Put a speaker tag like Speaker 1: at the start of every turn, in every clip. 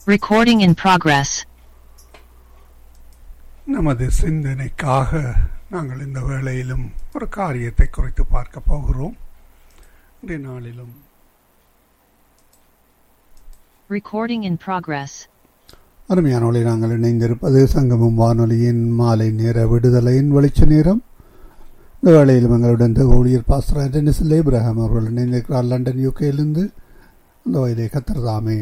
Speaker 1: Recording in progress.
Speaker 2: நமது சிந்தனைக்காக நாங்கள் இந்த வேளையிலும் ஒரு காரியத்தை குறித்து பார்க்க போகிறோம் இன்றைய நாளிலும்
Speaker 1: Recording in progress.
Speaker 2: அருமையானவளை நாங்கள் இணைந்திருப்பது சங்கமம் வானொலியின் மாலை நேர விடுதலையின் வெளிச்ச நேரம் இந்த வேளையிலும் எங்களுடன் இந்த ஊழியர் பாஸ்டர் ஆண்டனிஸ் இப்ராஹிம் அவர்கள் இணைந்திருக்கிறார் லண்டன் யூகேயிலிருந்து அந்த வயதை கத்திரதாமே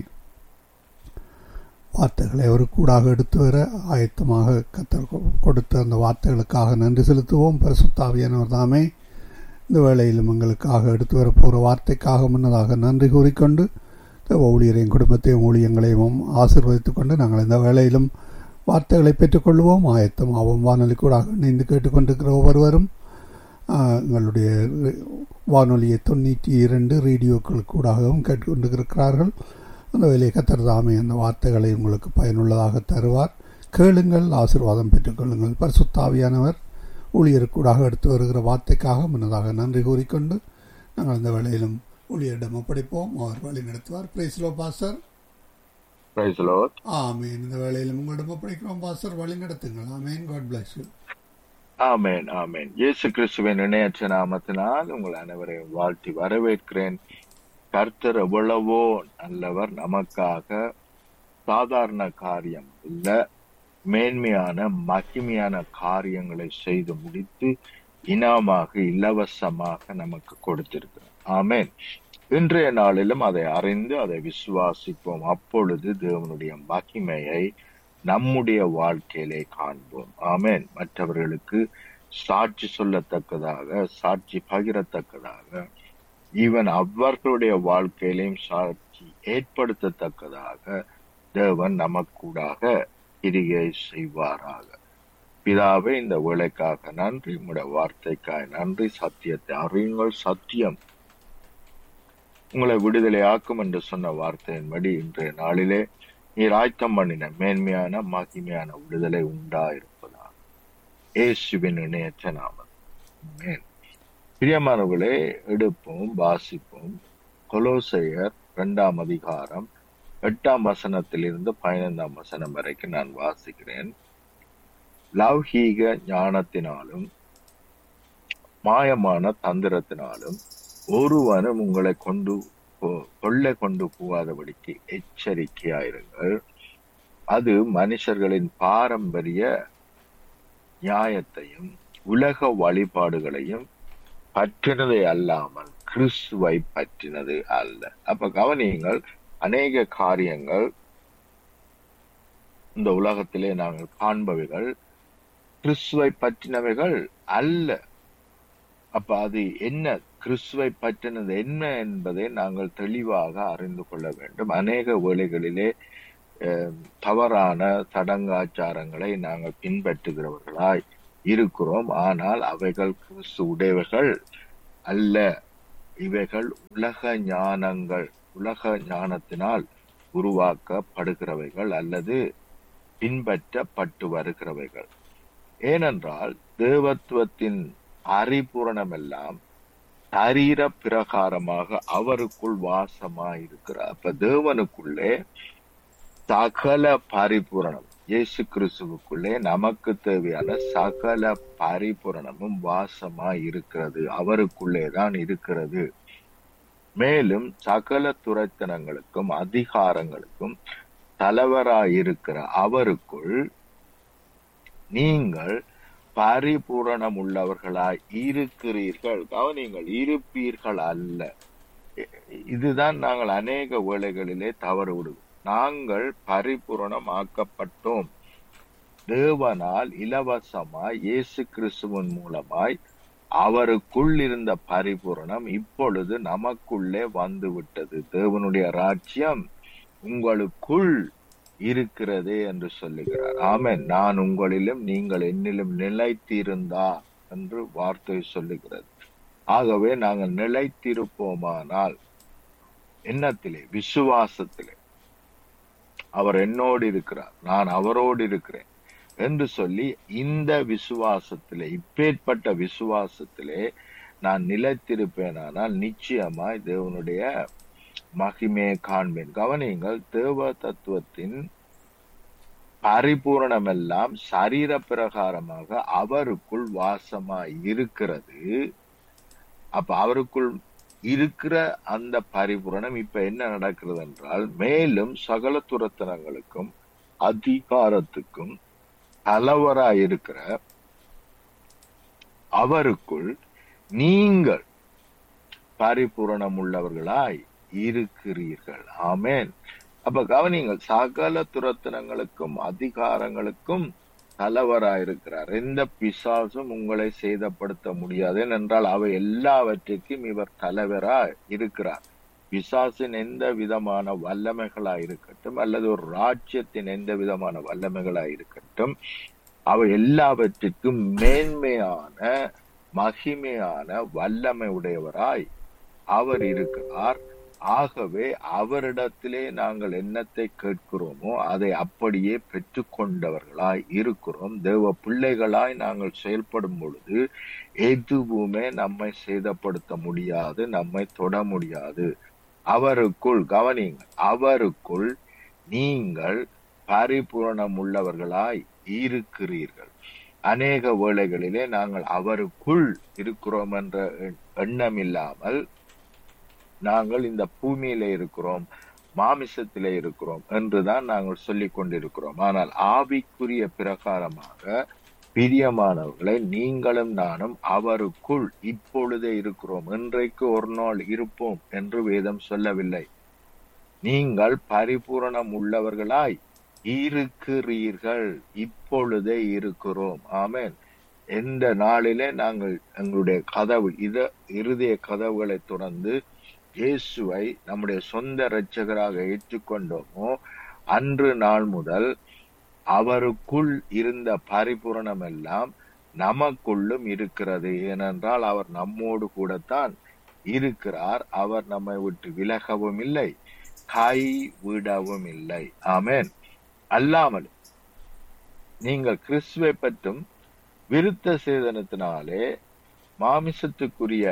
Speaker 2: வார்த்தைகளை ஒரு கூடாக எடுத்து வர ஆயத்தமாக கத்தர் கொ- கொடுத்த அந்த வார்த்தைகளுக்காக நன்றி செலுத்துவோம் பரிசுத்தாவியானவர் தாமே இந்த வேளையிலும் எங்களுக்காக எடுத்து வர போகிற வார்த்தைக்காக முன்னதாக நன்றி கூறிக்கொண்டு தேவ ஊழியரையும் குடும்பத்தையும் ஊழியங்களையும் ஆசீர்வதித்துக் கொண்டு நாங்கள் இந்த வேளையிலும் வார்த்தைகளை பெற்றுக்கொள்வோம் ஆயத்தமாகவும் வானொலி கூட இணைந்து கேட்டுக்கொண்டிருக்கிற ஒவ்வொருவரும் ஆஹ், எங்களுடைய வானொலியை தொண்ணூற்றி இரண்டு ரேடியோக்கள் கூடாகவும் கேட்டுக்கொண்டிருக்கிறார்கள் அந்த வேலையை கத்தர் தாமே அந்த வார்த்தைகளை உங்களுக்கு பயனுள்ளதாக தருவார் கேளுங்கள் ஆசீர்வாதம் பெற்றுக்கொள்ளுங்கள் பரிசுத்தாவியானவர் ஊழியருக்கூடாக எடுத்து வருகிற வார்த்தைக்காக முன்னதாக நன்றி கூறிக்கொண்டு நாங்கள் இந்த வேளையிலும் ஊழியரிடம் ஒப்படைப்போம் அவர் வழி நடத்துவார் praise Lord pastor
Speaker 3: Praise the Lord.
Speaker 2: Amen இந்த வேளையிலும் உங்களிடம் ஒப்படைக்கிறோம் பாஸ்டர் வழி நடத்துங்கள் amen God bless you
Speaker 3: amen amen இயேசு கிறிஸ்துவின் இணையற்ற நாமத்தினால் உங்கள் அனைவரையும் வாழ்த்தி வரவேற்கிறேன் கர்த்தர் எவ்வளவோ நல்லவர் நமக்காக சாதாரண காரியம் இல்ல மேன்மையான மகிமையான காரியங்களை செய்து முடித்து இனாமாக இலவசமாக நமக்கு கொடுத்திருக்கிறார் ஆமென் இன்றைய நாளிலும் அதை அறிந்து அதை விசுவாசிப்போம் அப்பொழுது தேவனுடைய மகிமையை நம்முடைய வாழ்க்கையிலே காண்போம் ஆமென் மற்றவர்களுக்கு சாட்சி சொல்லத்தக்கதாக சாட்சி பகிரத்தக்கதாக ஈவன் அவர்களுடைய வாழ்க்கையிலையும் சாட்சி ஏற்படுத்தத்தக்கதாக தேவன் நமக்கூடாக கிரியை செய்வாராக பிதாவே இந்த வேலைக்காக நன்றி உங்களுடைய வார்த்தைக்காய் நன்றி சத்தியத்தை அறியுங்கள் சத்தியம் உங்களை விடுதலையாக்கும் என்று சொன்ன வார்த்தையின்படி இன்றைய நாளிலே நீர் ஆயத்தம் பண்ணின மேன்மையான மகிமையான விடுதலை உண்டாயிருப்பதாக இயேசுவின் இணையற்ற நாமம் ஆமென். பிரியமானவர்களே எடுப்போம் வாசிப்போம் கொலோசையர் இரண்டாம் அதிகாரம் எட்டாம் வசனத்திலிருந்து பதினைந்தாம் வசனம் வரைக்கும் நான் வாசிக்கிறேன் லௌகீக ஞானத்தினாலும் மாயமான தந்திரத்தினாலும் ஒருவனும் உங்களை கொண்டு போ- கொள்ளை கொண்டு போகாதபடிக்கு எச்சரிக்கையாயிருங்கள் அது மனுஷர்களின் பாரம்பரிய நியாயத்தையும் உலக வழிபாடுகளையும் பற்றினதை அல்லாமல் கிறிஸ்துவை பற்றினது அல்ல அப்ப கவனியுங்கள் அநேக காரியங்கள் இந்த உலகத்திலே நாங்கள் காண்பவைகள் கிறிஸ்துவை பற்றினவைகள் அல்ல அப்ப அது என்ன கிறிஸ்துவை பற்றினது என்ன என்பதை நாங்கள் தெளிவாக அறிந்து கொள்ள வேண்டும் அநேக வேளைகளிலே அஹ், தவறான சடங்காச்சாரங்களை நாங்கள் பின்பற்றுகிறவர்களாய் இருக்கிறோம் ஆனால் அவைகள் கிறிஸ்து உடையவைகள் அல்ல இவைகள் உலக ஞானங்கள் உலக ஞானத்தினால் உருவாக்கப்படுகிறவைகள் அல்லது பின்பற்றப்பட்டு வருகிறவைகள் ஏனென்றால் தேவத்துவத்தின் பரிபூரணமெல்லாம் சரீர பிரகாரமாக அவருக்குள் வாசமாயிருக்கிறார் அப்ப தேவனுக்குள்ளே சகல பரிபூரணம் இயேசு கிறிஸ்துவுக்குள்ளே நமக்கு தேவையான சகல பரிபூரணமும் வாசமாய் இருக்கிறது அவருக்குள்ளே தான் இருக்கிறது மேலும் சகல துரைத்தனங்களுக்கும் அதிகாரங்களுக்கும் தலைவராயிருக்கிற அவருக்குள் நீங்கள் பரிபூரணம் உள்ளவர்களாய் இருக்கிறீர்கள் கவனிங்கள் இருப்பீர்கள் அல்ல இ- இதுதான் நாங்கள் அநேக வேளைகளிலே தவறு விடுவோம் நாங்கள் பரிபூரணம் ஆக்கப்பட்டோம் தேவனால் இலவசமாய் இயேசு கிறிஸ்துவின் மூலமாய் அவருக்குள் இருந்த பரிபூரணம் இப்பொழுது நமக்குள்ளே வந்து விட்டது தேவனுடைய ராஜ்யம் உங்களுக்குள் இருக்கிறதே என்று சொல்லுகிறார் ஆமென் நான் உங்களிலும் நீங்கள் என்னிலும் நிலைத்திருந்தா என்று வார்த்தை சொல்லுகிறது ஆகவே நாங்கள் நிலைத்திருப்போமானால் எண்ணத்திலே விசுவாசத்திலே அவர் என்னோடு இருக்கிறார் நான் அவரோடு இருக்கிறேன் என்று சொல்லி இந்த விசுவாசத்திலே இப்பேற்பட்ட விசுவாசத்திலே நான் நிலைத்திருப்பேனானால் நிச்சயமாய் தேவனுடைய மகிமையை காண்பேன் கவனியுங்கள் தேவ தத்துவத்தின் பரிபூரணமெல்லாம் சரீர பிரகாரமாக அவருக்குள் வாசமாய் இருக்கிறது அப்ப அவருக்குள் இருக்கிற அந்த பரிபூரணம் இப்ப என்ன நடக்கிறது என்றால் மேலும் சகல துரத்தனங்களுக்கும் அதிகாரத்துக்கும் தலைவராய் இருக்கிற அவருக்குள் நீங்கள் பரிபூரணம் உள்ளவர்களாய் இருக்கிறீர்கள் ஆமென் அப்ப கவனிங்கள் சகல துரத்தனங்களுக்கும் அதிகாரங்களுக்கும் தலைவராயிருக்கிறார் எந்த பிசாசும் உங்களை சேதப்படுத்த முடியாது ஏனென்றால் அவை எல்லாவற்றுக்கும் இவர் தலைவராய் இருக்கிறார் பிசாசின் எந்த விதமான வல்லமைகளா இருக்கட்டும் அல்லது ஒரு ராஜ்யத்தின் எந்த விதமான வல்லமைகளா இருக்கட்டும் அவை எல்லாவற்றுக்கும் மேன்மையான மகிமையான வல்லமை உடையவராய் அவர் இருக்கிறார் ஆகவே அவரிடத்திலே நாங்கள் என்னத்தை கேட்கிறோமோ அதை அப்படியே பெற்றுக்கொண்டவர்களாய் இருக்கிறோம் தேவ பிள்ளைகளாய் நாங்கள் செயல்படும் பொழுது எதுவுமே நம்மை சேதப்படுத்த முடியாது நம்மை தொட முடியாது அவருக்குள் கவனிங்கள் அவருக்குள் நீங்கள் பரிபூரணம் உள்ளவர்களாய் இருக்கிறீர்கள் அநேக வேளைகளிலே நாங்கள் அவருக்குள் இருக்கிறோம் என்ற எண்ணம் இல்லாமல் நாங்கள் இந்த பூமியில இருக்கிறோம் மாமிசத்திலே இருக்கிறோம் என்றுதான் நாங்கள் சொல்லிக் கொண்டிருக்கிறோம் ஆனால் ஆவிக்குரிய பிரகாரமாக பிரியமானவர்களை நீங்களும் நானும் அவருக்குள் இப்பொழுதே இருக்கிறோம் இன்றைக்கு ஒரு நாள் இருப்போம் என்று வேதம் சொல்லவில்லை நீங்கள் பரிபூரணம் உள்ளவர்களாய் இருக்கிறீர்கள் இப்பொழுதே இருக்கிறோம் ஆமென் எந்த நாளிலே நாங்கள் எங்களுடைய கதவு இத இருதய கதவுகளை தொடர்ந்து இயேசுவை நம்முடைய சொந்த இரட்சகராக ஏற்றுக்கொண்டோமோ அன்று நாள் முதல் அவருக்குள் இருந்த பரிபூரணம் எல்லாம் நமக்குள்ளும் இருக்கிறது ஏனென்றால் அவர் நம்மோடு கூடத்தான் இருக்கிறார் அவர் நம்மை விட்டு விலகவும் இல்லை கை விடவும் இல்லை ஆமென் அல்லாமல் நீங்கள் கிறிஸ்துவை பற்றும் விருத்த சேதனத்தினாலே மாமிசத்துக்குரிய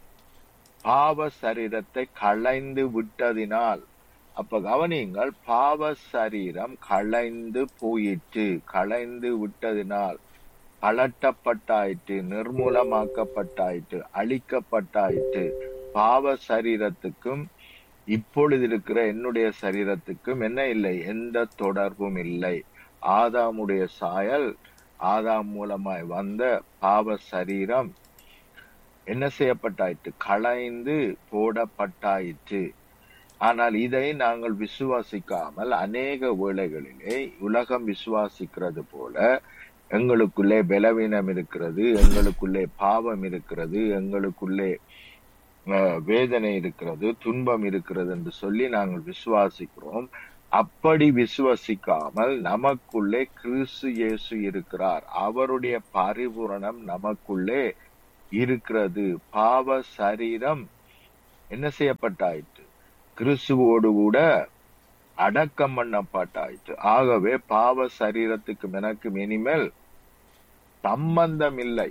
Speaker 3: பாவ சரீரத்தை களைந்து விட்டதினால் அப்ப கவனியுங்கள் பாவ சரீரம் களைந்து போயிற்று களைந்து விட்டதினால் கலட்டப்பட்டாயிற்று நிர்மூலமாக்கப்பட்டாயிற்று அழிக்கப்பட்டாயிற்று பாவ சரீரத்துக்கும் இப்பொழுது இருக்கிற என்னுடைய சரீரத்துக்கும் என்ன இல்லை எந்த தொடர்பும் இல்லை ஆதாமுடைய சாயல் ஆதாம் மூலமாய் வந்த பாவ சரீரம் என்ன செய்யப்பட்டாயிற்று களைந்து போடப்பட்டாயிற்று ஆனால் இதை நாங்கள் விசுவாசிக்காமல் அநேக வேளைகளிலே உலகம் விசுவாசிக்கிறது போல எங்களுக்குள்ளே பலவீனம் இருக்கிறது எங்களுக்குள்ளே பாவம் இருக்கிறது எங்களுக்குள்ளே அஹ், வேதனை இருக்கிறது துன்பம் இருக்கிறது என்று சொல்லி நாங்கள் விசுவாசிக்கிறோம் அப்படி விசுவசிக்காமல் நமக்குள்ளே கிறிஸ்து இயேசு இருக்கிறார் அவருடைய பரிபூரணம் நமக்குள்ளே இருக்கிறது பாவ சரீரம் என்ன செய்யப்பட்டாயிற்று கிறிஸ்துவோடு கூட அடக்கம் பண்ணப்பட்டாயிற்று ஆகவே பாவ சரீரத்துக்கும் எனக்கும் இனிமேல் சம்பந்தம் இல்லை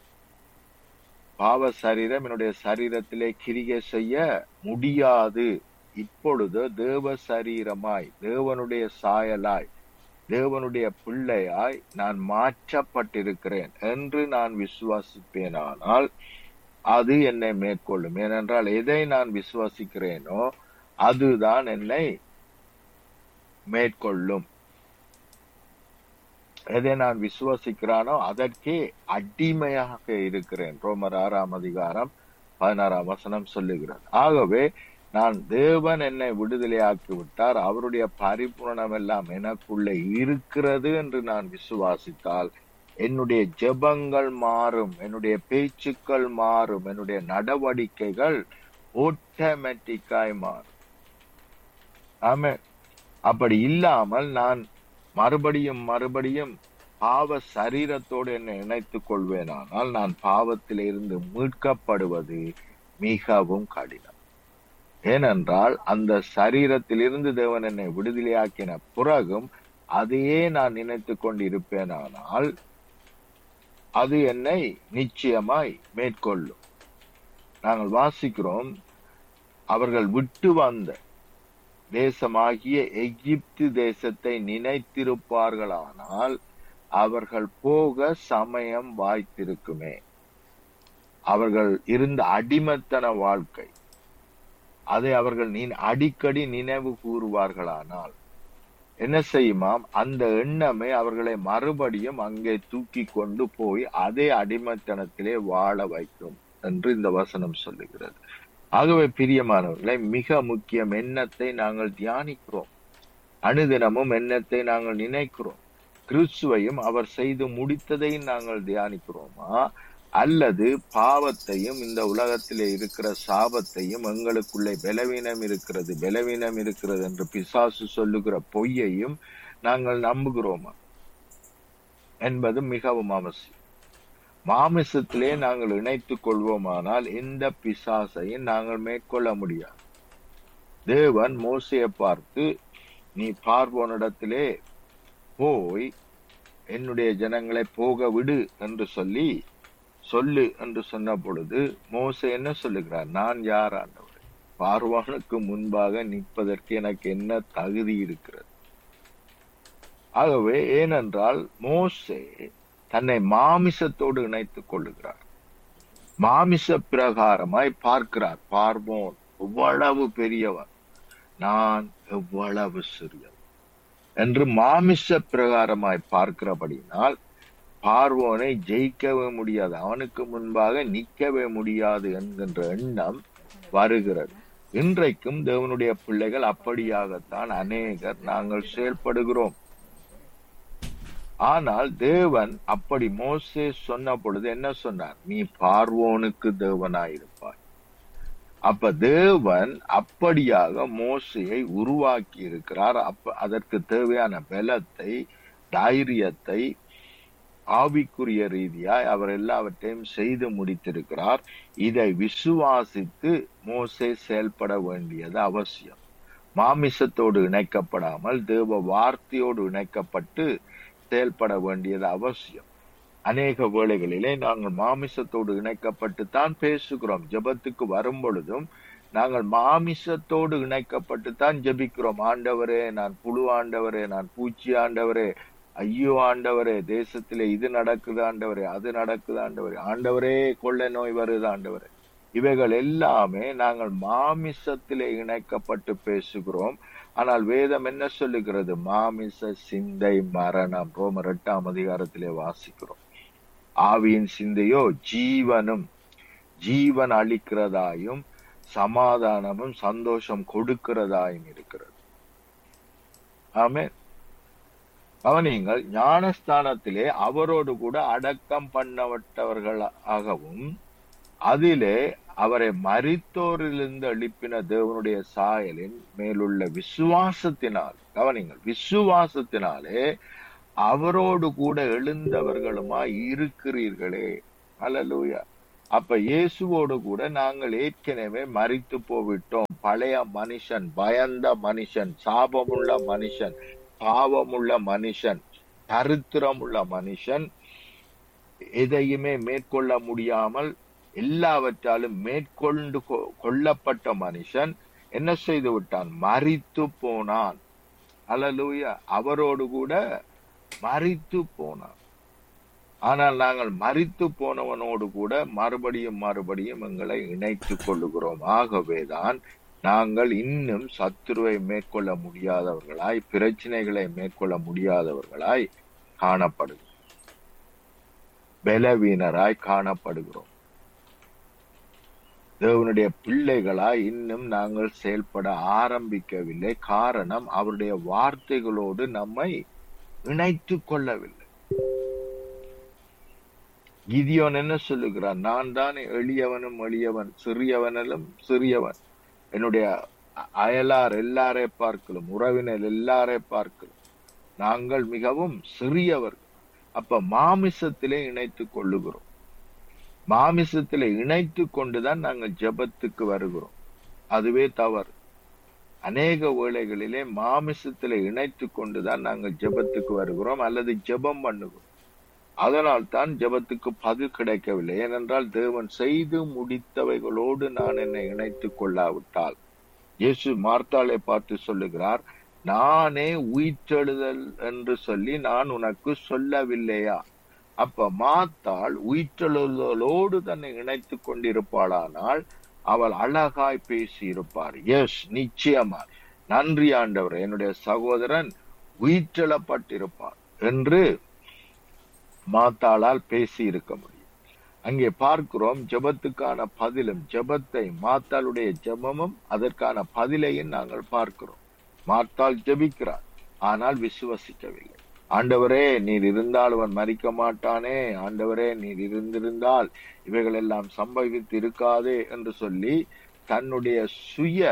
Speaker 3: பாவ சரீரம் என்னுடைய சரீரத்திலே கிரிகை செய்ய முடியாது இப்பொழுது தேவ சரீரமாய் தேவனுடைய சாயலாய் தேவனுடைய பிள்ளையாய் நான் மாற்றப்பட்டிருக்கிறேன் என்று நான் விசுவாசிப்பேனானால் அது என்னை மேற்கொள்ளும் ஏனென்றால் எதை நான் விசுவாசிக்கிறேனோ அதுதான் என்னை மேற்கொள்ளும் எதை நான் விசுவாசிக்கிறானோ அதற்கே அடிமையாக இருக்கிறேன் ரோமர் ஆறாம் அதிகாரம் பதினாறாம் வசனம் சொல்லுகிறது ஆகவே நான் தேவன் என்னை விடுதலையாக்கி விட்டார் அவருடைய பரிபூரணம் எல்லாம் எனக்குள்ளே இருக்கிறது என்று நான் விசுவாசித்தால் என்னுடைய ஜெபங்கள் மாறும் என்னுடைய பேச்சுக்கள் மாறும் என்னுடைய நடவடிக்கைகள் ஆட்டோமேட்டிக்காய் மாறும் ஆமே அப்படி இல்லாமல் நான் மறுபடியும் மறுபடியும் பாவ சரீரத்தோடு என்னை இணைத்துக் கொள்வேனானால் நான் பாவத்திலிருந்து மீட்கப்படுவது மிகவும் கடினம் ஏனென்றால் அந்த சரீரத்திலிருந்து தேவன் என்னை விடுதலையாக்கின பிறகும் அதையே நான் நினைத்துக் கொண்டு இருப்பேனானால் அது என்னை நிச்சயமாய் மேற்கொள்ளும் நாங்கள் வாசிக்கிறோம் அவர்கள் விட்டு வந்த தேசமாகிய எகிப்து தேசத்தை நினைத்திருப்பார்களானால் அவர்கள் போக சமயம் வாய்த்திருக்குமே அவர்கள் இருந்த அடிமத்தன வாழ்க்கை அதை அவர்கள் நீ- அடிக்கடி நினைவு கூறுவார்களானால் என்ன செய்யுமாம் அந்த எண்ணமே அவர்களை மறுபடியும் அங்கே தூக்கி கொண்டு போய் அதே அடிமைத்தனத்திலே வாழ வைக்கும் என்று இந்த வசனம் சொல்லுகிறது ஆகவே பிரியமானவர்களை மிக முக்கியம் எண்ணத்தை நாங்கள் தியானிக்கிறோம் அனுதினமும் எண்ணத்தை நாங்கள் நினைக்கிறோம் கிறிஸ்துவையும் அவர் செய்து முடித்ததையும் நாங்கள் தியானிக்கிறோமா அல்லது பாவத்தையும் இந்த உலகத்திலே இருக்கிற சாபத்தையும் எங்களுக்குள்ளே பலவீனம் இருக்கிறது பலவீனம் இருக்கிறது என்று பிசாசு சொல்லுகிற பொய்யையும் நாங்கள் நம்புகிறோமா என்பது மிகவும் அவசியம் மாமிசத்திலே நாங்கள் இணைத்துக் கொள்வோமானால் எந்த பிசாசையும் நாங்கள் மேற்கொள்ள முடியாது தேவன் மோசையை பார்த்து நீ பார்வோனிடத்திலே போய் என்னுடைய ஜனங்களை போக விடு என்று சொல்லி சொல்லு என்று சொன்ன பொழுது மோசே என்ன சொல்லுகிறார் நான் யார் ஆண்டவர் பார்வானுக்கு முன்பாக நிற்பதற்கு எனக்கு என்ன தகுதி இருக்கிறது ஆகவே ஏனென்றால் மோசே தன்னை மாமிசத்தோடு இணைத்துக் கொள்ளுகிறார் மாமிச பிரகாரமாய் பார்க்கிறார் பார்வோன் எவ்வளவு பெரியவன் நான் எவ்வளவு சிறியவன் என்று மாமிச பிரகாரமாய் பார்க்கிறபடினால் பார்வோனை ஜெயிக்கவே முடியாது அவனுக்கு முன்பாக நிற்கவே முடியாது என்கின்ற எண்ணம் வருகிறது இன்றைக்கும் தேவனுடைய பிள்ளைகள் அப்படியாகத்தான் அநேகர் நாங்கள் செயல்படுகிறோம் ஆனால் தேவன் அப்படி மோசே சொன்ன பொழுது என்ன சொன்னார் நீ பார்வோனுக்கு தேவனாயிருப்பாய் அப்ப தேவன் அப்படியாக மோசையை உருவாக்கி இருக்கிறார் அப்ப அதற்கு தேவையான பலத்தை தைரியத்தை ஆவிக்குரிய ரீதியாய் அவர் எல்லாவற்றையும் செய்து முடித்திருக்கிறார் இதை விசுவாசித்து மோசே செயல்பட வேண்டியது அவசியம் மாமிசத்தோடு இணைக்கப்படாமல் தேவ வார்த்தையோடு இணைக்கப்பட்டு செயல்பட வேண்டியது அவசியம் அநேக வேளைகளிலே நாங்கள் மாமிசத்தோடு இணைக்கப்பட்டு தான் பேசுகிறோம் ஜெபத்துக்கு வரும் பொழுதும் நாங்கள் மாமிசத்தோடு இணைக்கப்பட்டு தான் ஜெபிக்கிறோம் ஆண்டவரே நான் புழு ஆண்டவரே நான் பூச்சி ஆண்டவரே ஐயோ ஆண்டவரே தேசத்திலே இது நடக்குது ஆண்டவரே அது நடக்குது ஆண்டவரே ஆண்டவரே கொள்ளை நோய் வருது ஆண்டவரே இவைகள் எல்லாமே நாங்கள் மாமிசத்திலே இணைக்கப்பட்டு பேசுகிறோம் ஆனால் வேதம் என்ன சொல்லுகிறது மாமிச சிந்தை மரணம் ரோமர் எட்டாம் அதிகாரத்திலே வாசிக்கிறோம் ஆவியின் சிந்தையோ ஜீவனும் ஜீவன் அளிக்கிறதாயும் சமாதானமும் சந்தோஷம் கொடுக்கிறதாயும் இருக்கிறது ஆமே கவனியுங்கள் ஞானஸ்தானத்திலே அவரோடு கூட அடக்கம் பண்ணப்பட்டவர்களாகவும் அதிலே அவரை மரித்தோரிலிருந்து எழுப்பின தேவனுடைய சாயலின் மேலுள்ள விசுவாசத்தினால் கவனிங்கள் விசுவாசத்தினாலே அவரோடு கூட எழுந்தவர்களுமாய் இருக்கிறீர்களே அல்லேலூயா அப்ப இயேசுவோடு கூட நாங்கள் ஏற்கனவே மரித்து போவிட்டோம் பழைய மனுஷன் பயந்த மனுஷன் சாபமுள்ள மனுஷன் பாவமுள்ள மனுஷன் தரித்திரமுள்ள மனுஷன் எதையுமே மேற்கொள்ள முடியாமல் எல்லாவற்றாலும் மேற்கொண்டு கொ- கொள்ளப்பட்ட மனுஷன் என்ன செய்து விட்டான் மரித்து போனான் அல்லேலூயா அவரோடு கூட மரித்து போனான் ஆனால் நாங்கள் மரித்து போனவனோடு கூட மறுபடியும் மறுபடியும் எங்களை இணைத்துக் கொள்ளுகிறோம் ஆகவேதான் நாங்கள் இன்னும் சத்துருவை மேற்கொள்ள முடியாதவர்களாய் பிரச்சனைகளை மேற்கொள்ள முடியாதவர்களாய் காணப்படுகிறோம் பலவீனராய் காணப்படுகிறோம் தேவனுடைய பிள்ளைகளாய் இன்னும் நாங்கள் செயல்பட ஆரம்பிக்கவில்லை காரணம் அவருடைய வார்த்தைகளோடு நம்மை இணைத்துக் கொள்ளவில்லை கிதியோன் என்ன சொல்லுகிறான் நான் தான் எளியவனும் எளியவன் சிறியவனிலும் சிறியவன் என்னுடைய அ- அயலார் எல்லாரை பார்க்கலும் உறவினர் எல்லாரை பார்க்கலும் நாங்கள் மிகவும் சிறியவர்கள் அப்ப மாமிசத்திலே இணைத்துக் கொள்ளுகிறோம் மாமிசத்திலே இணைத்துக் கொண்டுதான் நாங்கள் ஜெபத்துக்கு வருகிறோம் அதுவே தவறு அநேக வேளைகளிலே மாமிசத்திலே இணைத்துக் கொண்டுதான் நாங்கள் ஜெபத்துக்கு வருகிறோம் அல்லது ஜெபம் பண்ணுகிறோம் அதனால் தான் ஜெபத்துக்கு பதில் கிடைக்கவில்லை ஏனென்றால் தேவன் செய்து முடித்தவைகளோடு நான் என்னை இணைத்துக் கொள்ளாவிட்டால் இயேசு மார்த்தாளை பார்த்து சொல்லுகிறார் நானே உயிர்த்தெழுதல் என்று சொல்லி நான் உனக்கு சொல்லவில்லையா அப்ப மாத்தாள் உயிர்த்தெழுதலோடு தன்னை இணைத்துக் கொண்டிருப்பாளானால் அவள் அழகாய் பேசி இருப்பார் எஸ் நிச்சயமா நன்றி ஆண்டவர் என்னுடைய சகோதரன் உயிர்த்தெழப்பட்டிருப்பார் என்று மாத்தாளால் பேசி இருக்க முடியும் அங்கே பார்க்கிறோம் ஜெபத்துக்கான பதிலும் ஜெபத்தை மாத்தாளுடைய ஜெபமும் அதற்கான பதிலையும் நாங்கள் பார்க்கிறோம் மாத்தாள் ஜெபிக்கிறார் ஆனால் விசுவசிக்கவில்லை ஆண்டவரே நீர் இருந்தால் அவன் மறிக்க மாட்டானே ஆண்டவரே நீர் இருந்திருந்தால் இவைகள் எல்லாம் சம்பவித்து இருக்காதே என்று சொல்லி தன்னுடைய சுய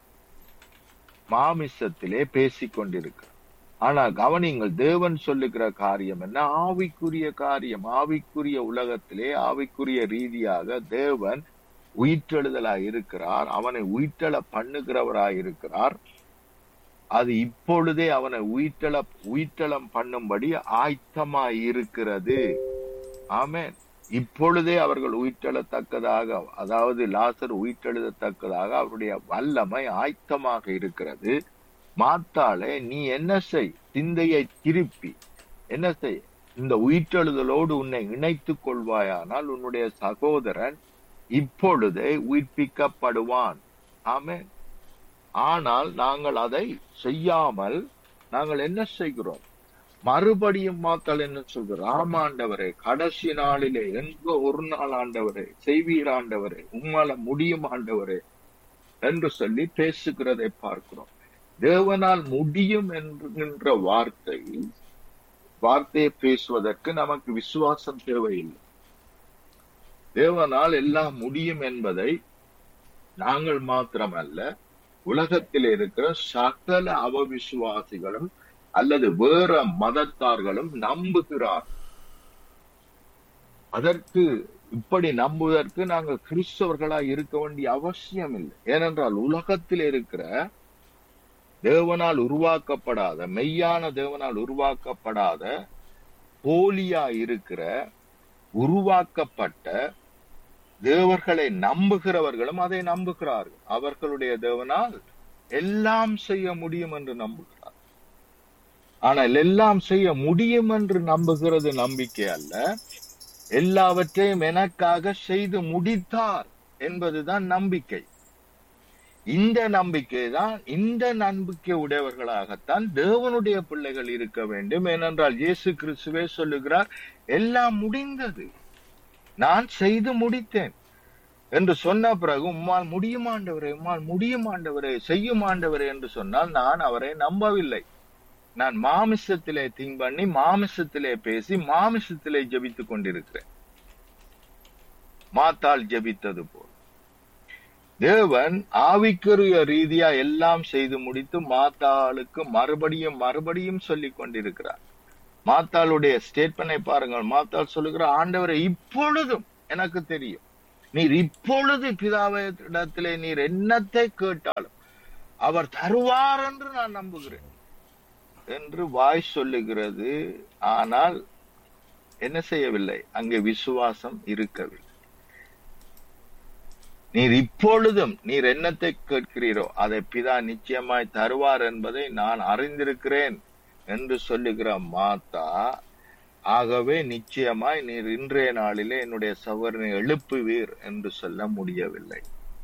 Speaker 3: மாமிசத்திலே பேசிக் கொண்டிருக்கிறார் ஆனா கவனிங்கள் தேவன் சொல்லுகிற காரியம் என்ன ஆவிக்குரிய காரியம் ஆவிக்குரிய உலகத்திலே ஆவிக்குரிய ரீதியாக தேவன் உயிர்த்தெழுதலாய் இருக்கிறார் அவனை உயிர்த்தெழ பண்ணுகிறவராய் இருக்கிறார் அது இப்பொழுதே அவனை உயிர்த்தெழ உயிர்த்தெழம் பண்ணும்படி ஆயத்தமாய் இருக்கிறது ஆமென் இப்பொழுதே அவர்கள் உயிர்த்தெழத்தக்கதாக அதாவது லாசர் உயிர்த்தெழுதத்தக்கதாக அவருடைய வல்லமை ஆயத்தமாக இருக்கிறது மாத்தாளே நீ என்ன செய் சிந்தையை திருப்பி என்ன செய் இந்த உயிர்த்தெழுதலோடு உன்னை இணைத்துக் கொள்வாயானால் உன்னுடைய சகோதரன் இப்பொழுதே உயிர்ப்பிக்கப்படுவான் ஆமென் ஆனால் நாங்கள் அதை செய்யாமல் நாங்கள் என்ன செய்கிறோம் மறுபடியும் மாத்தல் என்ன சொல்கிறோம் ஆமாண்டவரே கடைசி நாளிலே எங்க ஒரு நாள் ஆண்டவரே செய்வீர் ஆண்டவரே உம்மால முடியும் ஆண்டவரே என்று சொல்லி பேசுகிறதை பார்க்கிறோம் தேவனால் முடியும் என்கின்ற வார்த்தை வார்த்தையை பேசுவதற்கு நமக்கு விசுவாசம் தேவையில்லை தேவனால் எல்லாம் முடியும் என்பதை நாங்கள் மாத்திரமல்ல உலகத்தில் இருக்கிற சகல அவவிசுவாசிகளும் அல்லது வேற மதத்தார்களும் நம்புகிறார் அதற்கு இப்படி நம்புவதற்கு நாங்கள் கிறிஸ்தவர்களா இருக்க வேண்டிய அவசியம் இல்லை ஏனென்றால் உலகத்தில் இருக்கிற தேவனால் உருவாக்கப்படாத மெய்யான தேவனால் உருவாக்கப்படாத போலியா இருக்கிற உருவாக்கப்பட்ட தேவர்களை நம்புகிறவர்களும் அதை நம்புகிறார்கள் அவர்களுடைய தேவனால் எல்லாம் செய்ய முடியும் என்று நம்புகிறார் ஆனால் எல்லாம் செய்ய முடியும் என்று நம்புகிறது நம்பிக்கை அல்ல எல்லாவற்றையும் எனக்காக செய்து முடித்தார் என்பதுதான் நம்பிக்கை இந்த நம்பிக்கை தான் இந்த நம்பிக்கை உடையவர்களாகத்தான் தேவனுடைய பிள்ளைகள் இருக்க வேண்டும் ஏனென்றால் இயேசு கிறிஸ்துவே சொல்லுகிறார் எல்லாம் முடிந்தது நான் செய்து முடித்தேன் என்று சொன்ன பிறகு உம்மால் முடியுமாண்டவரே உம்மால் முடியுமாண்டவரே செய்யுமாண்டவரே என்று சொன்னால் நான் அவரை நம்பவில்லை நான் மாமிசத்திலே திங்க் பண்ணி மாமிசத்திலே பேசி மாமிசத்திலே ஜெபித்துக் கொண்டிருக்கிறேன் மாத்தாள் ஜெபித்தது போல் தேவன் ஆவிக்குரிய ரீதியா எல்லாம் செய்து முடித்து மாத்தாளுக்கு மறுபடியும் மறுபடியும் சொல்லிக் கொண்டிருக்கிறார் மாத்தாளுடைய ஸ்டேட்மெண்டை பாருங்கள் மாத்தாள் சொல்லுகிற ஆண்டவரை இப்பொழுதும் எனக்கு தெரியும் நீர் இப்பொழுது பிதாவிடத்திலே நீர் என்னத்தை கேட்டாலும் அவர் தருவார் என்று நான் நம்புகிறேன் என்று வாய் சொல்லுகிறது ஆனால் என்ன செய்யவில்லை அங்கே விசுவாசம் இருக்கவில்லை நீர் இப்பொழுதும் நீர் என்னத்தை கேட்கிறீரோ அதை பிதா நிச்சயமாய் தருவார் என்பதை நான் அறிந்திருக்கிறேன் என்று சொல்லுகிற மாத்தா ஆகவே நிச்சயமாய் நீர் இன்றைய நாளிலே என்னுடைய சவரனை எழுப்புவீர் என்று சொல்ல முடியவில்லை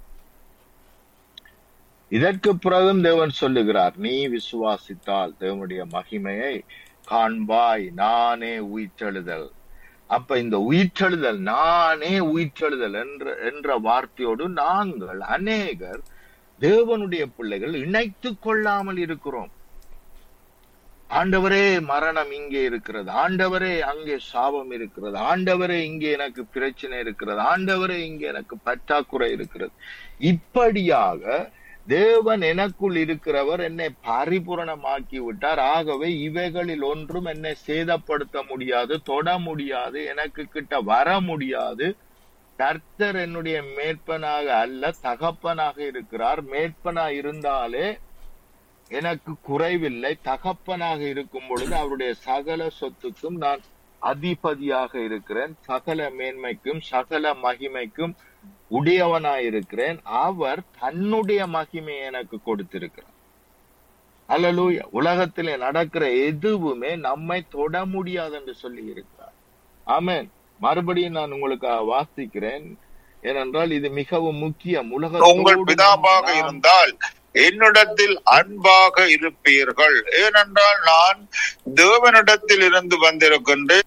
Speaker 3: இதற்கு பிறகும் தேவன் சொல்லுகிறார் நீ விசுவாசித்தால் தேவனுடைய மகிமையை காண்பாய் நானே உயிர்த்தெழுதல் அப்ப இந்த உயிர்த்தெழுதல் நானே உயிர்த்தெழுதல் என்ற என்ற வார்த்தையோடு நாங்கள் அநேகர் தேவனுடைய பிள்ளைகள் இணைத்துக் கொள்ளாமல் இருக்கிறோம் ஆண்டவரே மரணம் இங்கே இருக்கிறது ஆண்டவரே அங்கே சாபம் இருக்கிறது ஆண்டவரே இங்கே எனக்கு பிரச்சனை இருக்கிறது ஆண்டவரே இங்கே எனக்கு பற்றாக்குறை இருக்கிறது இப்படியாக தேவன் எனக்குள் இருக்கிறவர் என்னை பரிபூரணமாக்கி விட்டார் ஆகவே இவைகளில் ஒன்றும் என்னை சேதப்படுத்த முடியாது தொட முடியாது எனக்கு கிட்ட வர முடியாது கர்த்தர் என்னுடைய மேற்பனாக அல்ல தகப்பனாக இருக்கிறார் மேற்பனா இருந்தாலே எனக்கு குறைவில்லை தகப்பனாக இருக்கும் பொழுது அவருடைய சகல சொத்துக்கும் நான் அதிபதியாக இருக்கிறேன் சகல மேன்மைக்கும் சகல மகிமைக்கும் உடையவனாயிருக்கிறேன் அவர் தன்னுடைய மகிமையை எனக்கு கொடுத்திருக்கிறார் அல்லலூயா உலகத்திலே நடக்கிற எதுவுமே நம்மை தொட முடியாது என்று சொல்லி இருக்கிறார் ஆமென் மறுபடியும் நான் உங்களுக்கு வாசிக்கிறேன் ஏனென்றால் இது மிகவும் முக்கியம்
Speaker 4: உங்கள்
Speaker 3: உலகத்தோடு
Speaker 4: பிதாவாக
Speaker 3: நாம்
Speaker 4: இருந்தால் என்னிடத்தில் அன்பாக இருப்பீர்கள் ஏனென்றால் நான் தேவனிடத்தில் இருந்து வந்திருக்கின்றேன்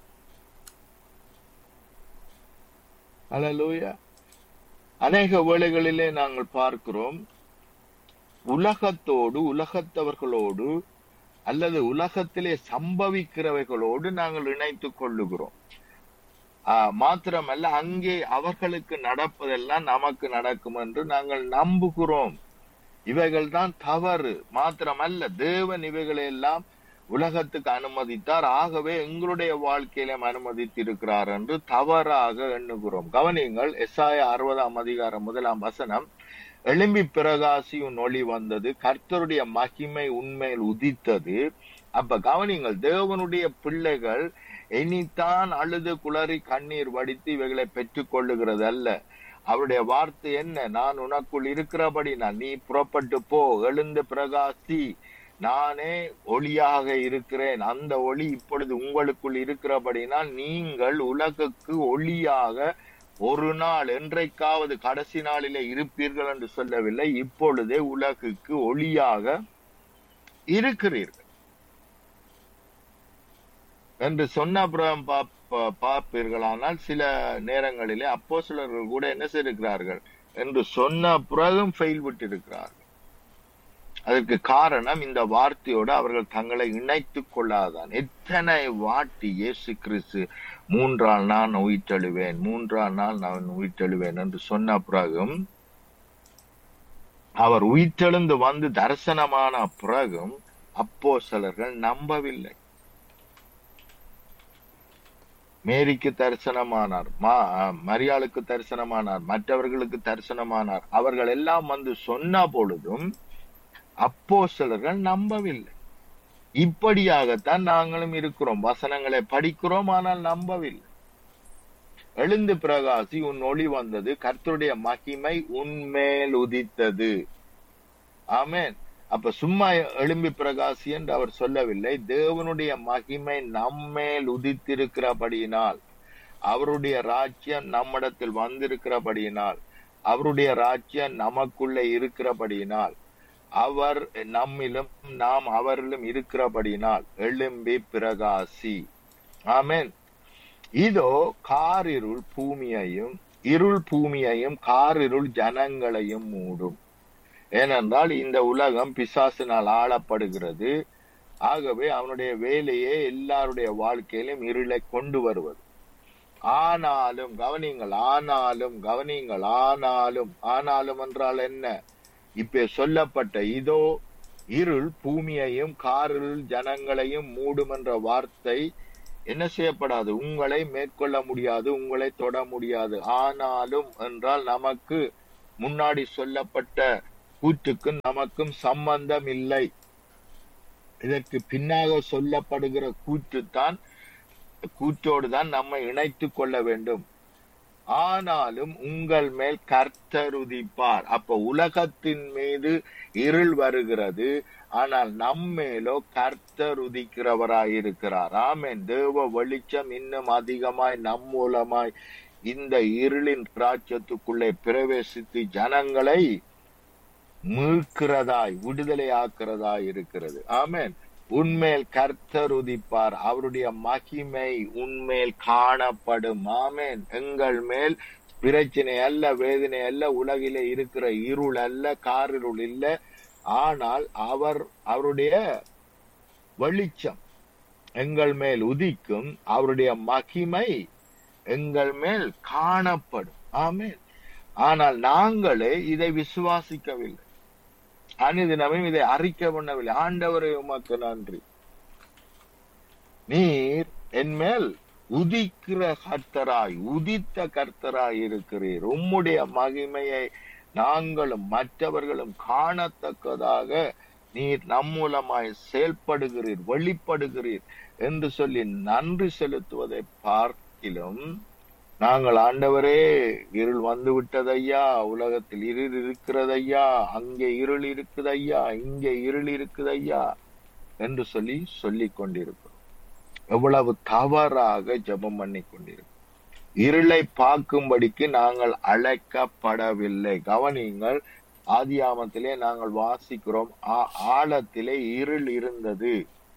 Speaker 3: அல்லேலூயா அநேக வேளைகளிலே நாங்கள் பார்க்கிறோம் உலகத்தோடு உலகத்தவர்களோடு அல்லது உலகத்திலே சம்பவிக்கிறவைகளோடு நாங்கள் இணைத்துக் கொள்ளுகிறோம் ஆஹ் மாத்திரமல்ல அங்கே அவர்களுக்கு நடப்பதெல்லாம் நமக்கு நடக்கும் என்று நாங்கள் நம்புகிறோம் இவைகள் தான் தவறு மாத்திரமல்ல தேவன் இவைகளை எல்லாம் உலகத்துக்கு அனுமதித்தார் ஆகவே எங்களுடைய வாழ்க்கையிலும் அனுமதித்திருக்கிறார் என்று தவறாக எண்ணுகிறோம் கவனியுங்கள் எஸ்ஆய அறுபதாம் அதிகாரம் முதலாம் வசனம் எழும்பி பிரகாசி உன் ஒளி வந்தது கர்த்தருடைய மகிமை உண்மையில் உதித்தது அப்ப கவனிங்கள் தேவனுடைய பிள்ளைகள் இனித்தான் அழுது குளறி கண்ணீர் வடித்து இவைகளை பெற்றுக் கொள்ளுகிறது அல்ல அவருடைய வார்த்தை என்ன நான் உனக்குள் இருக்கிறபடி நான் நீ புறப்பட்டு போ எழுந்து பிரகாசி நானே ஒளியாக இருக்கிறேன் அந்த ஒளி இப்பொழுது உங்களுக்குள் இருக்கிறபடினால் நீங்கள் உலகுக்கு ஒளியாக ஒரு நாள் என்றைக்காவது கடைசி நாளிலே இருப்பீர்கள் என்று சொல்லவில்லை இப்பொழுதே உலகுக்கு ஒளியாக இருக்கிறீர்கள் என்று சொன்ன அப்புறம் பாப்ப- பார்ப்பீர்களானால் சில நேரங்களிலே அப்போ கூட என்ன செய்திருக்கிறார்கள் என்று சொன்ன பிறகும் ஃபெயில் விட்டிருக்கிறார்கள் அதற்கு காரணம் இந்த வார்த்தையோடு அவர்கள் தங்களை இணைத்துக் கொள்ளாதான் எத்தனை வாட்டி இயேசு கிறிஸ்து மூன்றால் நான் உயிர்த்தெழுவேன் மூன்றால் நாள் நான் உயிர்த்தெழுவேன் என்று சொன்ன பிறகும் அவர் உயிர்த்தெழுந்து வந்து தரிசனமான பிறகும் அப்போ நம்பவில்லை மேரிக்கு தரிசனமானார் மா மரியாளுக்கு தரிசனமானார் மற்றவர்களுக்கு தரிசனமானார் அவர்கள் எல்லாம் வந்து சொன்ன பொழுதும் அப்போ நம்பவில்லை இப்படியாகத்தான் நாங்களும் இருக்கிறோம் வசனங்களை படிக்கிறோம் ஆனால் நம்பவில்லை எழுந்து பிரகாசி உன் ஒளி வந்தது கர்த்தருடைய மகிமை உன்மேல் உதித்தது ஆமென் அப்ப சும்மா எழும்பி பிரகாசி என்று அவர் சொல்லவில்லை தேவனுடைய மகிமை நம்மேல் உதித்திருக்கிறபடியினால் அவருடைய ராஜ்யம் நம்மிடத்தில் வந்திருக்கிறபடியினால் அவருடைய ராஜ்யம் நமக்குள்ளே இருக்கிறபடியினால் அவர் நம்மிலும் நாம் அவரிலும் இருக்கிறபடியினால் எழும்பி பிரகாசி ஆமென் இதோ காரிருள் பூமியையும் இருள் பூமியையும் காரிருள் ஜனங்களையும் மூடும் ஏனென்றால் இந்த உலகம் பிசாசினால் ஆளப்படுகிறது ஆகவே அவனுடைய வேலையே எல்லாருடைய வாழ்க்கையிலும் இருளை கொண்டு வருவது ஆனாலும் கவனிங்கள் ஆனாலும் கவனிங்கள் ஆனாலும் ஆனாலும் என்றால் என்ன இப்ப சொல்லப்பட்ட இதோ இருள் பூமியையும் காரிருள் ஜனங்களையும் மூடும் என்ற வார்த்தை என்ன செய்யப்படாது உங்களை மேற்கொள்ள முடியாது உங்களை தொட முடியாது ஆனாலும் என்றால் நமக்கு முன்னாடி சொல்லப்பட்ட கூற்றுக்கும் நமக்கும் சம்பந்தம் இல்லை இதற்கு பின்னாக சொல்லப்படுகிற கூற்று தான் கூற்றோடு தான் நம்மை இணைத்துக் கொள்ள வேண்டும் ஆனாலும் உங்கள் மேல் கர்த்தர் உதிப்பார் அப்ப உலகத்தின் மீது இருள் வருகிறது ஆனால் நம்மேலோ கர்த்தர் உதிக்கிறவராயிருக்கிறார் ஆமென் தேவ வெளிச்சம் இன்னும் அதிகமாய் நம் மூலமாய் இந்த இருளின் ராஜ்யத்துக்குள்ளே பிரவேசித்து ஜனங்களை மீட்கிறதாய் விடுதலை ஆக்கிறதாய் இருக்கிறது ஆமென் உன்மேல் கர்த்தர் உதிப்பார் அவருடைய மகிமை உன்மேல் காணப்படும் ஆமென் எங்கள் மேல் பிரச்சனை அல்ல வேதனை அல்ல உலகிலே இருக்கிற இருள் அல்ல காரிருள் இல்ல ஆனால் அவர் அவருடைய வெளிச்சம் எங்கள் மேல் உதிக்கும் அவருடைய மகிமை எங்கள் மேல் காணப்படும் ஆமென் ஆனால் நாங்களே இதை விசுவாசிக்கவில்லை அனுதினமும் இதை அறிக்கை பண்ணவில்லை ஆண்டவரே உமக்கு நன்றி நீர் என் மேல் உதிக்கிற கர்த்தராய் உதித்த கர்த்தராய் இருக்கிறீர் உம்முடைய மகிமையை நாங்களும் மற்றவர்களும் காணத்தக்கதாக நீர் நம் மூலமாய் செயல்படுகிறீர் வெளிப்படுகிறீர் என்று சொல்லி நன்றி செலுத்துவதை பார்க்கிலும் நாங்கள் ஆண்டவரே இருள் வந்து விட்டதையா உலகத்தில் இருள் இருக்கிறதையா அங்கே இருள் இருக்குதையா இங்கே இருள் இருக்குதையா என்று சொல்லி சொல்லிக் கொண்டிருக்கிறோம் எவ்வளவு தவறாக ஜெபம் பண்ணி கொண்டிருக்கிறோம் இருளை பார்க்கும்படிக்கு நாங்கள் அழைக்கப்படவில்லை கவனியுங்கள் ஆதியாமத்திலே நாங்கள் வாசிக்கிறோம் ஆ- ஆழத்திலே இருள் இருந்தது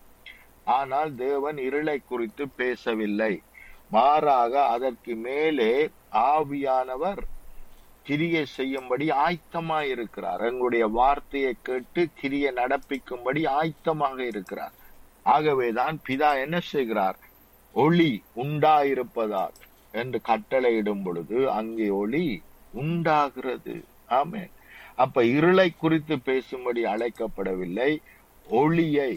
Speaker 3: ஆனால் தேவன் இருளை குறித்து பேசவில்லை மாறாக அதற்கு மேலே ஆவியானவர் கிரியை செய்யும்படி ஆயத்தமாய் இருக்கிறார் எங்களுடைய வார்த்தையை கேட்டு கிரியை நடப்பிக்கும்படி ஆயத்தமாக இருக்கிறார் ஆகவேதான் பிதா என்ன செய்கிறார் ஒளி உண்டாயிருப்பதால் என்று கட்டளையிடும் பொழுது அங்கே ஒளி உண்டாகிறது ஆமென் அப்ப இருளை குறித்து பேசும்படி அழைக்கப்படவில்லை ஒளியை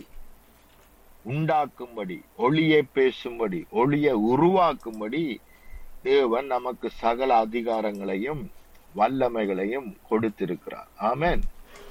Speaker 3: உண்டாக்கும்படி ஒளியை பேசும்படி ஒளியை உருவாக்கும்படி தேவன் நமக்கு சகல அதிகாரங்களையும் வல்லமைகளையும் கொடுத்திருக்கிறார் ஆமென்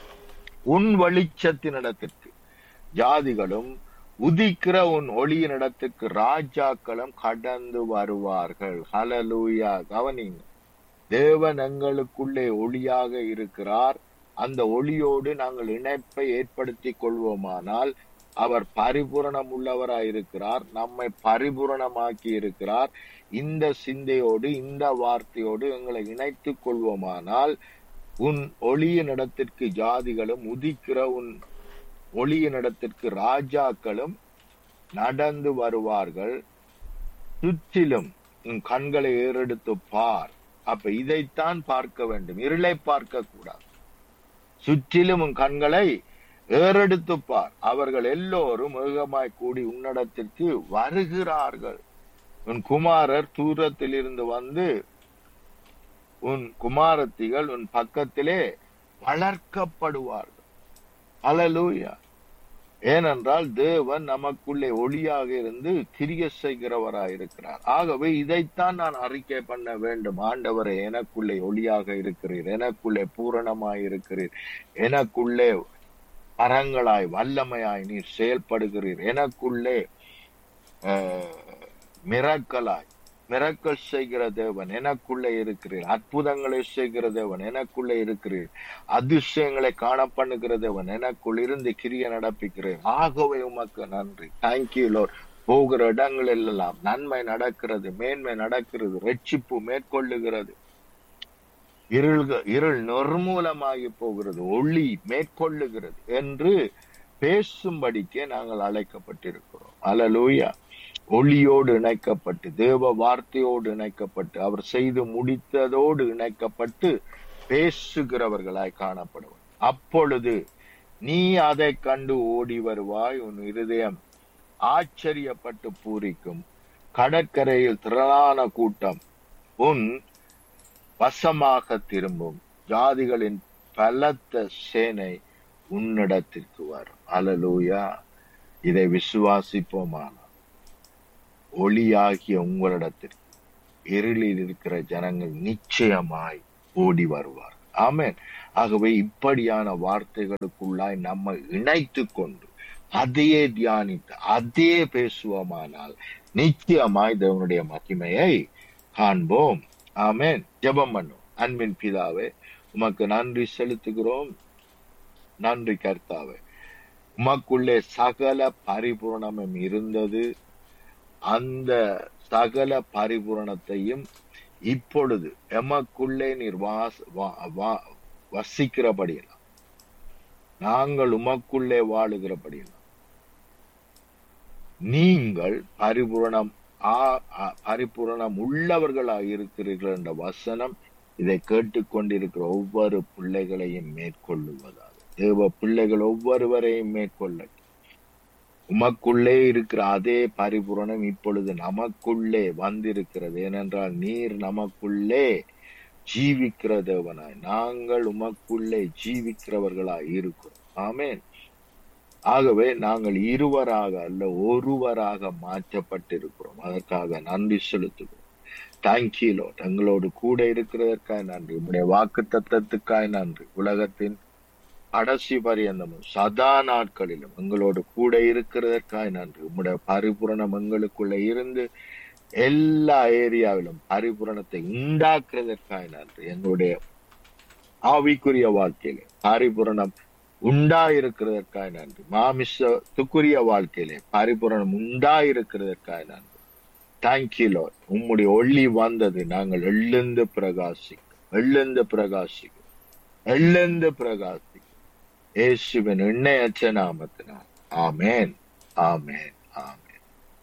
Speaker 3: உன் வெளிச்சத்தினிடத்திற்கு ஜாதிகளும் உதிக்கிற உன் ஒளியினிடத்துக்கு ராஜாக்களும் கடந்து வருவார்கள் ஹலலூயா கவனிங்க தேவன் எங்களுக்குள்ளே ஒளியாக இருக்கிறார் அந்த ஒளியோடு நாங்கள் இணைப்பை ஏற்படுத்திக் கொள்வோமானால் அவர் பரிபூரணம் உள்ளவராய் இருக்கிறார் நம்மை பரிபூரணமாக்கி இருக்கிறார் இந்த சிந்தையோடு இந்த வார்த்தையோடு எங்களை இணைத்துக் கொள்வோமானால் உன் ஒளியினிடத்திற்கு ஜாதிகளும் உதிக்கிற உன் ஒளியினிடத்திற்கு ராஜாக்களும் நடந்து வருவார்கள் சுற்றிலும் உன் கண்களை ஏறெடுத்து பார் அப்ப இதைத்தான் பார்க்க வேண்டும் இருளை பார்க்க கூடாது சுற்றிலும் உன் கண்களை ஏறெடுத்து பார் அவர்கள் எல்லோரும் ஏகமாய் கூடி உன்னிடத்திற்கு வருகிறார்கள் உன் குமாரர் தூரத்தில் இருந்து வந்து உன் குமாரத்திகள் உன் பக்கத்திலே வளர்க்கப்படுவார்கள் அல்லேலூயா ஏனென்றால் தேவன் நமக்குள்ளே ஒளியாக இருந்து கிரிய செய்கிறவராய் இருக்கிறார் ஆகவே இதைத்தான் நான் அறிக்கை பண்ண வேண்டும் ஆண்டவரே எனக்குள்ளே ஒளியாக இருக்கிறீர் எனக்குள்ளே பூரணமாய் இருக்கிறீர் எனக்குள்ளே அறங்களாய் வல்லமையாய் நீர் செயல்படுகிறீர் எனக்குள்ளே மிரக்கலாய் மிரக்கல் செய்கிற தேவன் எனக்குள்ளே இருக்கிறீர் அற்புதங்களை செய்கிற தேவன் எனக்குள்ளே இருக்கிறீர் அதிசயங்களை காண பண்ணுகிற தேவன் எனக்குள் இருந்து கிரிய நடப்பிக்கிறேன் ஆகவே உமக்கு நன்றி தேங்க்யூ லோர் போகிற இடங்களில் எல்லாம் நன்மை நடக்கிறது மேன்மை நடக்கிறது ரட்சிப்பு மேற்கொள்ளுகிறது இருள் இருள் நிர்மூலமாகி போகிறது ஒளி மேற்கொள்ளுகிறது என்று பேசும்படிக்கே நாங்கள் அழைக்கப்பட்டிருக்கிறோம் அலலூயா ஒளியோடு இணைக்கப்பட்டு தேவ வார்த்தையோடு இணைக்கப்பட்டு அவர் செய்து முடித்ததோடு இணைக்கப்பட்டு பேசுகிறவர்களாய் காணப்படுவார் அப்பொழுது நீ அதை கண்டு ஓடி வருவாய் உன் இருதயம் ஆச்சரியப்பட்டு பூரிக்கும் கடற்கரையில் திரளான கூட்டம் உன் வசமாக திரும்பும் ஜாதிகளின் பலத்த சேனை உன்னிடத்திற்கு வரும் அலலூயா இதை விசுவாசிப்போமான ஒளியாகிய உங்களிடத்திற்கு இருளில் இருக்கிற ஜனங்கள் நிச்சயமாய் ஓடி வருவார் ஆமேன் ஆகவே இப்படியான வார்த்தைகளுக்குள்ளாய் நம்ம இணைத்து கொண்டு அதையே தியானித்து அதையே பேசுவோமானால் நிச்சயமாய் தேவனுடைய மகிமையை காண்போம் ஆமேன் ஜெபம் பண்ணும் அன்பின் பிதாவே உமக்கு நன்றி செலுத்துகிறோம் நன்றி கர்த்தாவே உமக்குள்ளே சகல பரிபூர்ணமும் இருந்தது அந்த சகல பரிபூரணத்தையும் இப்பொழுது எமக்குள்ளே நீர் வாஸ் வசிக்கிறபடியெல்லாம் நாங்கள் உமக்குள்ளே வாழுகிறபடியெல்லாம் நீங்கள் பரிபூரணம் பரிபூரணம் உள்ளவர்களாக இருக்கிறீர்கள் என்ற வசனம் இதை கேட்டுக்கொண்டிருக்கிற ஒவ்வொரு பிள்ளைகளையும் மேற்கொள்ளுவதாக தேவ பிள்ளைகள் ஒவ்வொருவரையும் மேற்கொள்ளட்டும் உமக்குள்ளே இருக்கிற அதே பரிபூரணம் இப்பொழுது நமக்குள்ளே வந்திருக்கிறது ஏனென்றால் நீர் நமக்குள்ளே ஜீவிக்கிற தேவனாய் நாங்கள் உமக்குள்ளே ஜீவிக்கிறவர்களாய் இருக்கிறோம் ஆமேன் ஆகவே நாங்கள் இருவராக அல்ல ஒருவராக மாற்றப்பட்டிருக்கிறோம் அதற்காக நன்றி செலுத்துகிறோம் தேங்க்யூலோ எங்களோடு கூட இருக்கிறதற்காய் நன்றி உங்களுடைய வாக்கு தத்தத்துக்காய் நன்றி உலகத்தின் கடைசி பரியந்தமும் சதா நாட்களிலும் எங்களோடு கூட இருக்கிறதற்காய் நன்றி உம்முடைய பரிபூரணம் எங்களுக்குள்ள இருந்து எல்லா ஏரியாவிலும் பரிபூரணத்தை உண்டாக்குறதற்காய் நன்றி எங்களுடைய ஆவிக்குரிய வாழ்க்கையிலே பரிபூரணம் உண்டாயிருக்கிறதற்காய் நன்றி மாமிசத்துக்குரிய வாழ்க்கையிலே பரிபூரணம் உண்டாயிருக்கிறதற்காய் நன்றி தேங்க்யூ லார்ட் உம்முடைய ஒளி வந்தது நாங்கள் எழுந்து பிரகாசிக்கும் எழுந்து பிரகாசிக்கும் எழுந்து பிரகாசிக்கும் இயேசுவின் எண்ணெயற்ற நாமத்தினால் ஆமென் ஆமென் ஆமென்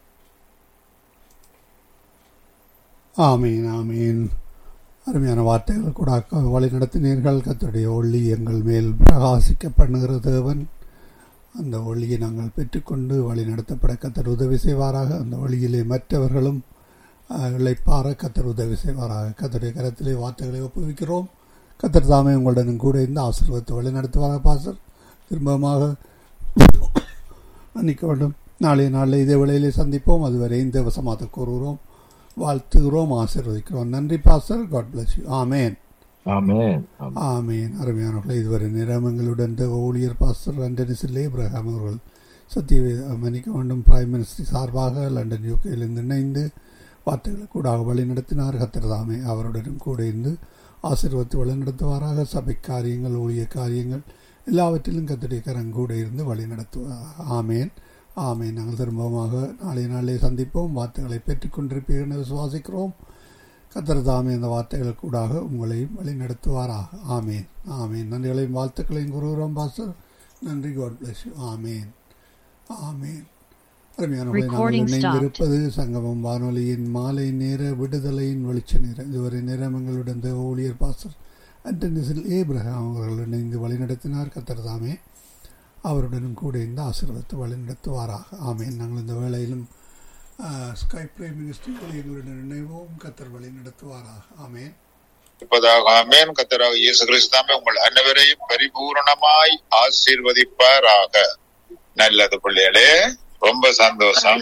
Speaker 2: ஆமீன் ஆமீன் அருமையான வார்த்தைகள் கூட வழி நடத்தினீர்கள் கத்தருடைய ஒளி எங்கள் மேல் பிரகாசிக்க பண்ணுகிற தேவன் அந்த ஒளியை நாங்கள் பெற்றுக்கொண்டு வழி நடத்தப்பட கத்தர் உதவி செய்வாராக அந்த வழியிலே மற்றவர்களும் அஹ், இளைப்பாற கத்தர் உதவி செய்வாராக கத்தருடைய கரத்திலே வார்த்தைகளை ஒப்புவிக்கிறோம் கத்தர் தாமே உங்களுடனும் கூட இந்த ஆசீர்வாதத்தை வழி நடத்துவாராக பாசர் திரும்பமாக மன்னிக்க வேண்டும் நாளைய நாளில் இதே வேளையிலே சந்திப்போம் அதுவரை இந்த வசமாக கூறுகிறோம் வாழ்த்துகிறோம் ஆசீர்வதிக்கிறோம் நன்றி pastor God bless you amen
Speaker 3: amen amen.
Speaker 2: ஆமீன் அருமையானவர்களே இதுவரை நிறமங்களுடன் தேவ ஊழியர் பாஸ்டர் லண்டனி சில்லே இப்ரஹாம் அவர்கள் சத்திய மன்னிக்க வேண்டும் பிரைம் மினிஸ்டர் சார்பாக லண்டன் யூகேயிலிருந்து இணைந்து வார்த்தைகளை கூட வழி நடத்தினார் கத்திரதாமே அவருடனும் கூட இருந்து ஆசீர்வத்து வழி நடத்துவாராக சபை காரியங்கள் ஊழிய காரியங்கள் எல்லாவற்றிலும் கத்தடைய கரம் கூட இருந்து வழி நடத்துவார் ஆமேன் ஆமேன் நாங்கள் திரும்பமாக நாளைய நாளிலே சந்திப்போம் வார்த்தைகளை பெற்றுக்கொண்டிருப்பீர்கள் என்று விசுவாசிக்கிறோம் கத்தர் தாமே இந்த வார்த்தைகள் கூடாக உங்களையும் வழி நடத்துவாராக ஆமேன் ஆமேன் நன்றிகளையும் வாழ்த்துக்களையும் கூறுகிறோம் பாஸ்டர் நன்றி God bless you amen amen அருமையானவர்களை
Speaker 1: Recording
Speaker 2: நாங்கள்
Speaker 1: stopped.
Speaker 2: இணைந்திருப்பது சங்கமம் வானொலியின் மாலை நேர விடுதலையின் வெளிச்ச நேரம் இதுவரை நேரம் எங்களுடன் தேவ ஊழியர் பாஸ்டர் அண்டனிசில் ஏப்ரஹாம் அவர்கள் இணைந்து வழிநடத்தினார் கத்தர் தாமே அவருடனும் கூட இந்த ஆசீர்வாதத்தை வழிநடத்துவாராக ஆமேன் நாங்கள் இந்த வேளையிலும் ஸ்கை பிரைம் மினிஸ்டர் எங்களுடன் இணைவோம் கத்தர் வழி நடத்துவாராக ஆமேன்
Speaker 4: இருப்பதாக ஆமென் கத்தராக இயேசு கிறிஸ்தாமே உங்கள் அனைவரையும் பரிபூரணமாய் ஆசீர்வதிப்பாராக நல்லது பிள்ளைகளே ரொம்ப சந்தோஷம்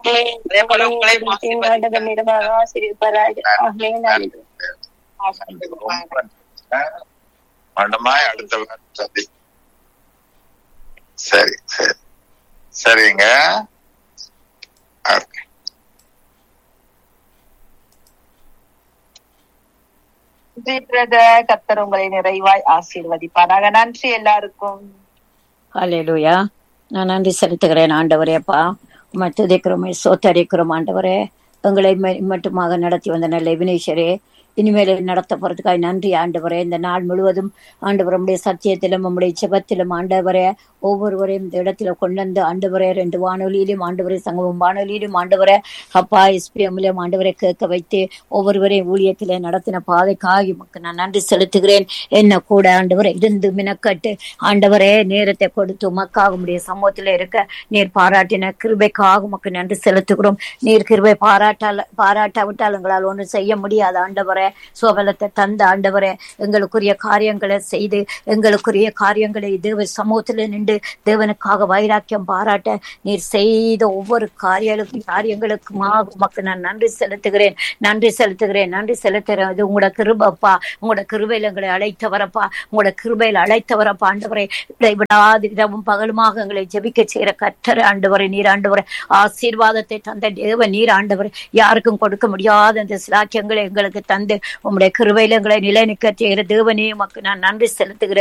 Speaker 4: மண்டமாய் அடுத்த வாரம் சந்தி சரி சரி சரிங்க ஓகே
Speaker 5: கத்தர் உங்களை நிறைவாய் ஆசீர்வதிப்பாராக நன்றி எல்லாருக்கும்
Speaker 6: ஹalleluya நான் நன்றி செலுத்துகிறேன் ஆண்டவரே அப்பா உம்மை துதிக்கிறோம் சோத்தரிக்கிறோம் ஆண்டவரே எங்களை ம- மட்டுமாக நடத்தி வந்த நல்ல வினேஸ்வரே இனிமேல் நடத்த போறதுக்காக நன்றி ஆண்டவரே இந்த நாள் முழுவதும் ஆண்டவர் உம்முடைய சத்தியத்திலும் உம்முடைய செபத்திலும் ஆண்டவரே ஒவ்வொருவரையும் இந்த இடத்துல கொண்டு வந்து ஆண்டவரே ரெண்டு வானொலியிலும் ஆண்டவரே சங்கமம் வானொலியிலும் ஆண்டவரே அப்பா எஸ்பிஎம்லையும் ஆண்டவரை கேட்க வைத்து ஒவ்வொருவரையும் ஊழியத்திலே நடத்தின பாதைக்காக உமக்கு நான் நன்றி செலுத்துகிறேன் என்ன கூட ஆண்டவரை இருந்து மினக்கட்டு ஆண்டவரே நேரத்தை கொடுத்து உமக்காக உடைய சமூகத்தில் இருக்க நீர் பாராட்டின கிருபைக்காக உமக்கு நன்றி செலுத்துகிறோம் நீர் கிருபை பாராட்டால பாராட்டாவிட்டால் எங்களால் ஒன்றும் செய்ய முடியாது ஆண்டவரே சுபலத்தை தந்த ஆண்டவரே எங்களுக்குரிய காரியங்களை செய்து எங்களுக்குரிய காரியங்களை தேவ சமூகத்தில் நின்று தேவனுக்காக வைராக்கியம் பாராட்ட நீர் செய்த ஒவ்வொரு காரியங்களுக்கு காரியங்களுக்குமாக உமக்கு நான் நன்றி செலுத்துகிறேன் நன்றி செலுத்துகிறேன் நன்றி செலுத்துகிறேன் இது உங்களோட கிருபப்பா உங்களோட கிருபையில் எங்களை அழைத்தவரப்பா உங்களோட கிருபையில் அழைத்தவரப்பா ஆண்டவரே இடைவிடாது இரவும் பகலுமாக எங்களை ஜெபிக்க செய்கிற கற்றர் ஆண்டவரை நீர் ஆண்டவரை ஆசீர்வாதத்தை தந்த தேவ நீர் ஆண்டவர் யாருக்கும் கொடுக்க முடியாத அந்த சிலாக்கியங்களை எங்களுக்கு தந்து உம்முடைய கிருபையில எங்களை நிலைநிற்க செய்கிற தேவனே உமக்கு நான் நன்றி செலுத்துகிறேன்